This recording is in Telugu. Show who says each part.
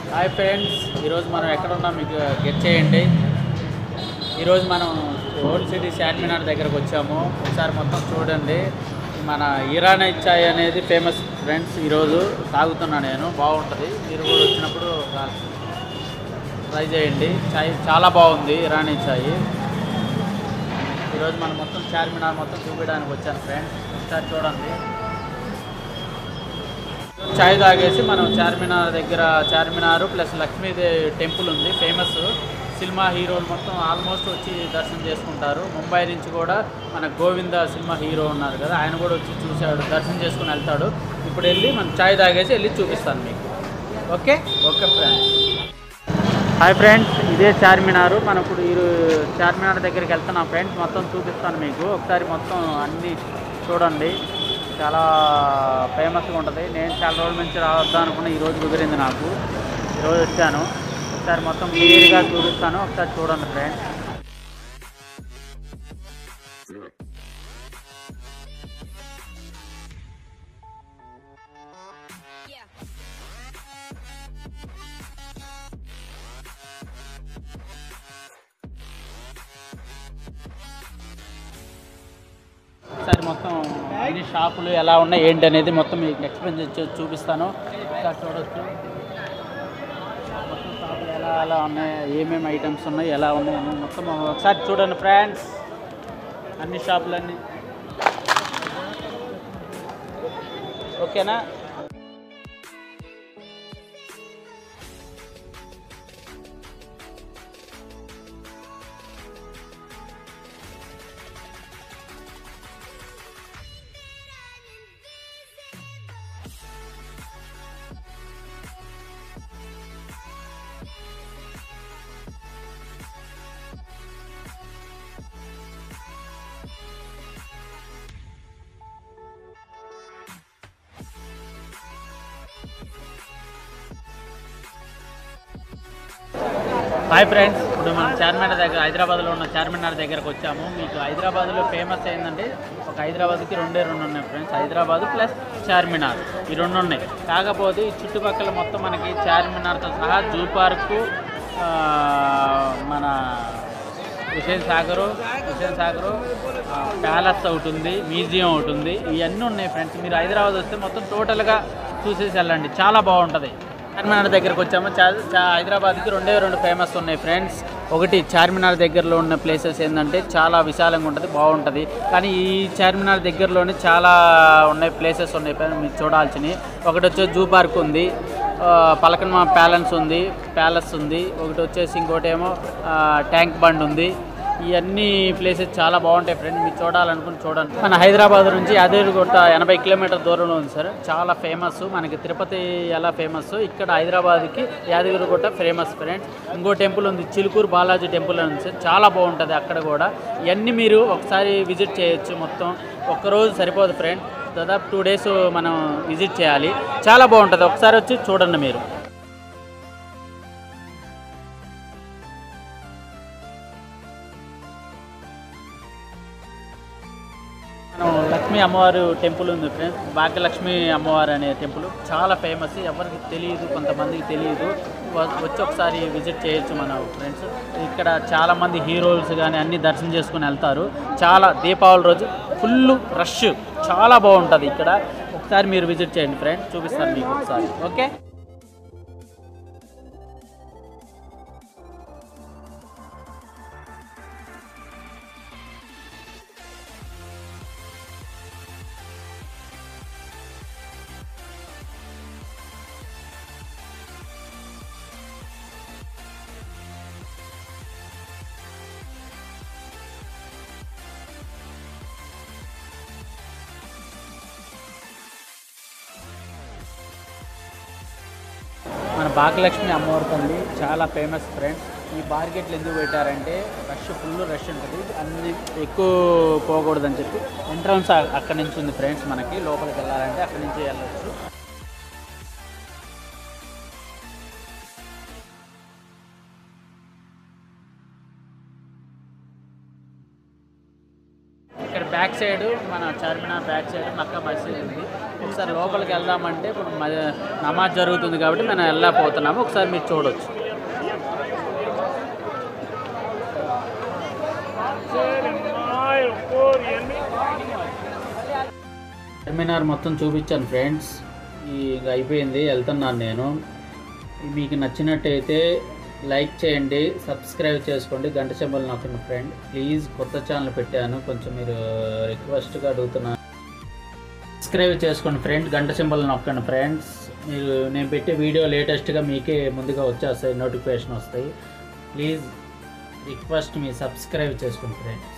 Speaker 1: హాయ్ ఫ్రెండ్స్ ఈరోజు మనం ఎక్కడ ఉన్నాం మీకు గెట్ చేయండి ఈరోజు మనం ఓల్డ్ సిటీ చార్మినార్ దగ్గరకు వచ్చాము ఒకసారి మొత్తం చూడండి మన ఇరానీ చాయ్ అనేది ఫేమస్ ఫ్రెండ్స్ ఈరోజు తాగుతున్నా నేను బాగుంటుంది మీరు కూడా వచ్చినప్పుడు ట్రై చేయండి చాయ్ చాలా బాగుంది ఇరానీ చాయ్ ఈరోజు మనం మొత్తం చార్మినార్ మొత్తం చూపించడానికి వచ్చాను ఫ్రెండ్స్ ఒకసారి చూడండి చాయ్ తాగేసి మనం చార్మినార్ దగ్గర చార్మినార్ ప్లస్ లక్ష్మీదేవి టెంపుల్ ఉంది ఫేమస్ సినిమా హీరోలు మొత్తం ఆల్మోస్ట్ వచ్చి దర్శనం చేసుకుంటారు ముంబై నుంచి కూడా మన గోవింద సినిమా హీరో ఉన్నారు కదా ఆయన కూడా వచ్చి చూశాడు దర్శనం చేసుకుని వెళ్తాడు ఇప్పుడు వెళ్ళి మనం చాయ్ తాగేసి వెళ్ళి చూపిస్తాను మీకు okay okay friends hi friends ఇదే చార్మినార్ మనం ఇప్పుడు ఈ చార్మినార్ దగ్గరికి వెళ్తున్నాం ఫ్రెండ్స్ మొత్తం చూపిస్తాను మీకు ఒకసారి మొత్తం అన్నీ చూడండి చాలా ఫేమస్గా ఉంటుంది నేను చాలా రోజుల నుంచి రావద్దాం అనుకున్న ఈ రోజు కుదిరింది నాకు ఈరోజు వచ్చాను ఒకసారి మొత్తం క్లియర్గా చూపిస్తాను ఒకసారి చూడండి ఫ్రెండ్స్ ఒకసారి మొత్తం అన్ని షాపులు ఎలా ఉన్నాయి ఏంటి అనేది మొత్తం మీకు ఎక్స్ప్లెయిన్ చేసి చూపిస్తాను ఒకసారి చూడొచ్చు మొత్తం షాపులు ఎలా ఎలా ఉన్నాయి ఏమేమి ఐటమ్స్ ఉన్నాయి ఎలా ఉన్నాయి అని మొత్తం ఒకసారి చూడండి ఫ్రెండ్స్ అన్ని షాపులన్నీ ఓకేనా హాయ్ ఫ్రెండ్స్ ఇప్పుడు మనం చార్మినార్ దగ్గర హైదరాబాద్లో ఉన్న చార్మినార్ దగ్గరకు వచ్చాము మీకు హైదరాబాద్లో ఫేమస్ ఏంటంటే ఒక హైదరాబాద్కి రెండే రెండు ఉన్నాయి ఫ్రెండ్స్ హైదరాబాద్ ప్లస్ చార్మినార్ ఈ రెండు ఉన్నాయి కాకపోతే ఈ చుట్టుపక్కల మొత్తం మనకి చార్మినార్తో సహా జూ పార్కు ఆ, మన హుసేన్ సాగరు హుసేన్ సాగరు ఆ, ప్యాలెస్ ఒకటి ఉంది మ్యూజియం ఒకటి ఉంది ఇవన్నీ ఉన్నాయి ఫ్రెండ్స్ మీరు హైదరాబాద్ వస్తే మొత్తం టోటల్గా చూసేసి వెళ్ళండి చాలా బాగుంటుంది చార్మినార్ దగ్గరకు వచ్చాము చా చా హైదరాబాద్కి రెండే రెండు ఫేమస్ ఉన్నాయి ఫ్రెండ్స్ ఒకటి చార్మినార్ దగ్గరలో ఉన్న ప్లేసెస్ ఏంటంటే చాలా విశాలంగా ఉంటుంది బాగుంటుంది కానీ ఈ చార్మినార్ దగ్గరలోనే చాలా ఉన్నాయి ప్లేసెస్ ఉన్నాయి ఫ్రెండ్స్ మీరు చూడాల్సినవి ఒకటి వచ్చేసి జూ పార్క్ ఉంది ఆ, పలకన్మ ప్యాలెన్స్ ఉంది ప్యాలెస్ ఉంది ఒకటి వచ్చేసి ఇంకోటి ఏమో ఆ, ట్యాంక్ బండ్ ఉంది ఇవన్నీ ప్లేసెస్ చాలా బాగుంటాయి ఫ్రెండ్ మీరు చూడాలనుకుని చూడండి మన హైదరాబాద్ నుంచి యాదగిరిగుట్ట ఎనభై కిలోమీటర్ దూరంలో ఉంది సార్ చాలా ఫేమస్ మనకి తిరుపతి ఎలా ఫేమస్ ఇక్కడ హైదరాబాద్కి యాదగిరిగుట్ట ఫేమస్ ఫ్రెండ్స్ ఇంకో టెంపుల్ ఉంది చిలుకూరు బాలాజీ టెంపుల్ ఉంది సార్ చాలా బాగుంటుంది అక్కడ కూడా ఇవన్నీ మీరు ఒకసారి విజిట్ చేయొచ్చు మొత్తం ఒక్కరోజు సరిపోదు ఫ్రెండ్ దాదాపు టూ డేస్ మనం విజిట్ చేయాలి చాలా బాగుంటుంది ఒకసారి వచ్చి చూడండి మీరు మనం లక్ష్మీ అమ్మవారు టెంపుల్ ఉంది ఫ్రెండ్స్ భాగ్యలక్ష్మి అమ్మవారు అనే టెంపుల్ చాలా ఫేమస్ ఎవరికి తెలియదు కొంతమందికి తెలియదు వ- వచ్చి ఒకసారి విజిట్ చేయొచ్చు మన ఫ్రెండ్స్ ఇక్కడ చాలా మంది హీరోస్ కానీ అన్ని దర్శనం చేసుకుని వెళ్తారు చాలా దీపావళి రోజు ఫుల్ రష్ చాలా బాగుంటుంది ఇక్కడ ఒకసారి మీరు విజిట్ చేయండి ఫ్రెండ్స్ చూపిస్తాను మీకు ఒకసారి ఓకే మన భాగ్యలక్ష్మి అమ్మవారి తల్లి చాలా ఫేమస్ ఫ్రెండ్స్ ఈ మార్కెట్లు ఎందుకు పెట్టారంటే రష్ ఫుల్ రష్ ఉంటుంది అన్ని ఎక్కువ పోకూడదని చెప్పి ఎంట్రన్స్ అక్కడి నుంచి ఉంది ఫ్రెండ్స్ మనకి లోపలికి వెళ్ళాలంటే అక్కడి నుంచి వెళ్ళొచ్చు ఇక్కడ బ్యాక్ సైడ్ మన చార్మినార్ బ్యాక్ సైడ్ మక్కా మసీద్ ఉంది ఒకసారి లోపలికి వెళ్దామంటే ఇప్పుడు మ- నమాజ్ జరుగుతుంది కాబట్టి మనం వెళ్ళకపోతున్నాము ఒకసారి మీరు చూడొచ్చు చార్మినార్ మొత్తం చూపించాను ఫ్రెండ్స్ ఈ ఇక అయిపోయింది వెళ్తున్నాను నేను మీకు నచ్చినట్టయితే లైక్ చేయండి సబ్స్క్రైబ్ చేసుకోండి గంట చెంబలు నొక్కండి ఫ్రెండ్ ప్లీజ్ కొత్త ఛానల్ పెట్టాను కొంచెం మీరు రిక్వెస్ట్గా అడుగుతున్నాను సబ్స్క్రైబ్ చేసుకోండి ఫ్రెండ్ గంట సింబల్ నొక్కండి ఫ్రెండ్స్ మీరు నేను పెట్టే వీడియో లేటెస్ట్గా మీకే ముందుగా వచ్చేస్తాయి నోటిఫికేషన్ వస్తాయి ప్లీజ్ రిక్వెస్ట్ మీ సబ్స్క్రైబ్ చేసుకోండి ఫ్రెండ్స్